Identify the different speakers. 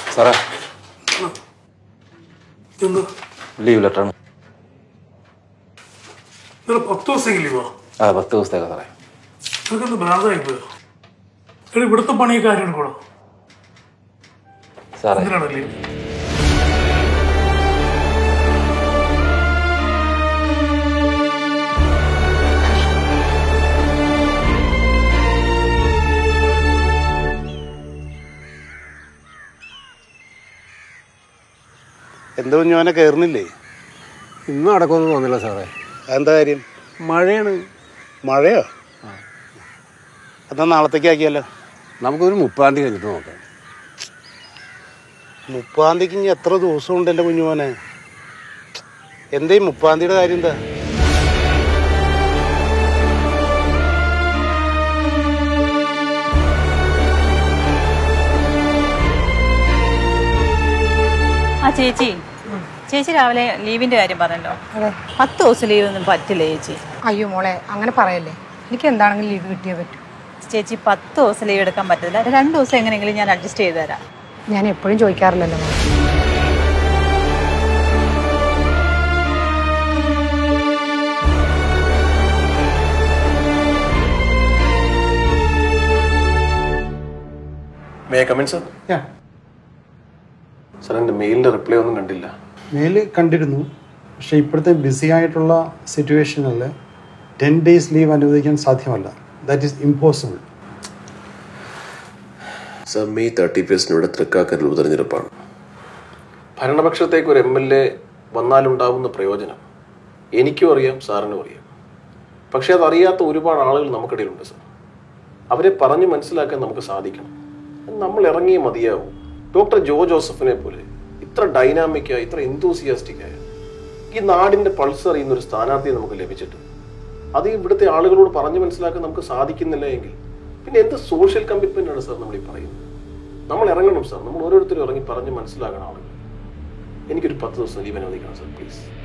Speaker 1: സാറേ
Speaker 2: എന്ത്
Speaker 1: ലീവ് ലെറ്ററാണ്
Speaker 2: ഇന്നലെ പത്ത് ദിവസത്തേക്ക് ലീവാ
Speaker 1: ആ പത്ത് ദിവസത്തേക്കാ സാറേ
Speaker 2: നിനക്കെന്ത് ഭ്രാന്തമായി പോയോ എടി ഇവിടുത്തെ പണിയൊക്കെ ആരും എടുക്കണോ
Speaker 1: സാറേ
Speaker 2: എന്തിനാണ് ലീവ്
Speaker 3: എന്തോ കുഞ്ഞോനെ കയറുന്നില്ലേ
Speaker 4: ഇന്ന് നടക്കുമെന്ന് തോന്നില്ല സാറേ
Speaker 3: എന്താ കാര്യം
Speaker 4: മഴയാണ്
Speaker 3: മഴയോ എന്നാ നാളത്തേക്ക് ആക്കിയല്ലോ
Speaker 4: നമുക്കൊരു മുപ്പാം തീയതി കഴിഞ്ഞിട്ട് നോക്കാം
Speaker 3: മുപ്പാം തീയതിക്ക് ഇനി എത്ര ദിവസം ഉണ്ട് എൻ്റെ കുഞ്ഞുമോനെ എന്തേ മുപ്പാം തീയതിയുടെ കാര്യം എന്താ
Speaker 5: ആ ചേച്ചി ചേച്ചി രാവിലെ ലീവിന്റെ കാര്യം പറഞ്ഞല്ലോ പത്ത് ദിവസം ലീവ് ഒന്നും പറ്റില്ല ചേച്ചി
Speaker 6: അയ്യോ മോളെ അങ്ങനെ പറയല്ലേ എനിക്ക് എന്താണെങ്കിലും ലീവ് കിട്ടിയേ പറ്റൂ
Speaker 5: ചേച്ചി പത്ത് ദിവസം ലീവ് എടുക്കാൻ പറ്റില്ല രണ്ട് ദിവസം എങ്ങനെയെങ്കിലും ഞാൻ അഡ്ജസ്റ്റ് ചെയ്ത് തരാം
Speaker 6: ഞാൻ എപ്പോഴും ചോദിക്കാറില്ലല്ലോ മോളെ
Speaker 7: മേ കമിൻ സർ സാർ എൻ്റെ മെയിലിൻ്റെ റിപ്ലൈ ഒന്നും കണ്ടില്ല
Speaker 8: മെയില് കണ്ടിരുന്നു പക്ഷെ ഇപ്പോഴത്തെ ബിസി ആയിട്ടുള്ള സിറ്റുവേഷനിൽ ടെൻ ഡേയ്സ് ലീവ് അനുവദിക്കാൻ സാധ്യമല്ല that is impossible
Speaker 7: sir May thirty ഫസ്റ്റിന് ഇവിടെ തൃക്കാക്കരൽ ഉപതെരഞ്ഞെടുപ്പാണ് ഭരണപക്ഷത്തേക്ക് ഒരു എം എൽ എ വന്നാലുണ്ടാവുന്ന പ്രയോജനം എനിക്കും അറിയാം സാറിനും അറിയാം പക്ഷേ അതറിയാത്ത ഒരുപാട് ആളുകൾ നമുക്കിടയിലുണ്ട് സർ അവരെ പറഞ്ഞ് മനസ്സിലാക്കാൻ നമുക്ക് സാധിക്കണം നമ്മൾ ഇറങ്ങിയേ മതിയാവും ഡോക്ടർ ജോ ജോസഫിനെ പോലെ ഇത്ര ഡൈനാമിക്കായ ഇത്ര എന്തൂസിയാസ്റ്റിക്കായ ഈ നാടിന്റെ പൾസ് അറിയുന്ന ഒരു സ്ഥാനാർത്ഥിയെ നമുക്ക് ലഭിച്ചിട്ട് അത് ഇവിടുത്തെ ആളുകളോട് പറഞ്ഞു മനസ്സിലാക്കാൻ നമുക്ക് സാധിക്കുന്നില്ല എങ്കിൽ പിന്നെ എന്ത് സോഷ്യൽ കമ്മിറ്റ്മെന്റ് ആണ് സാർ നമ്മൾ ഈ പറയുന്നത് നമ്മൾ ഇറങ്ങണം സാർ നമ്മൾ ഓരോരുത്തരും ഇറങ്ങി പറഞ്ഞ് മനസ്സിലാക്കണം ആളുകൾ എനിക്കൊരു പത്ത് ദിവസം ലീവ് അനുവദിക്കണം സാർ പ്ലീസ്